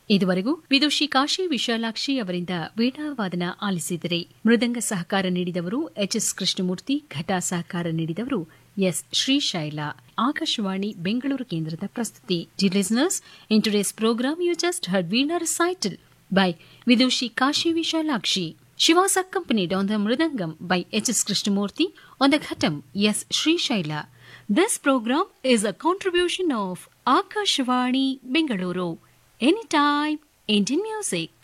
ಇದುವರೆಗೂ ವಿದುಷಿ ಕಾಶಿ ವಿಶಾಲಾಕ್ಷಿ ಅವರಿಂದ ವೀಣಾವಾದನ ಆಲಿಸಿದರೆ ಮೃದಂಗ ಸಹಕಾರ ನೀಡಿದವರು ಎಚ್ಎಸ್ ಕೃಷ್ಣಮೂರ್ತಿ ಘಟ ಸಹಕಾರ ನೀಡಿದವರು ಎಸ್ ಶ್ರೀಶೈಲ ಆಕಾಶವಾಣಿ ಬೆಂಗಳೂರು ಕೇಂದ್ರದ ಪ್ರಸ್ತುತಿ dear listeners in today's programme you just heard veena recital by Vidushi Kashi Vishalakshi. She was accompanied on the Mridangam by H.S. Krishnamurti, on the Ghatam S. Sri Shaila. This program is a contribution of Akashvani Bengaluru. Anytime, Indian music.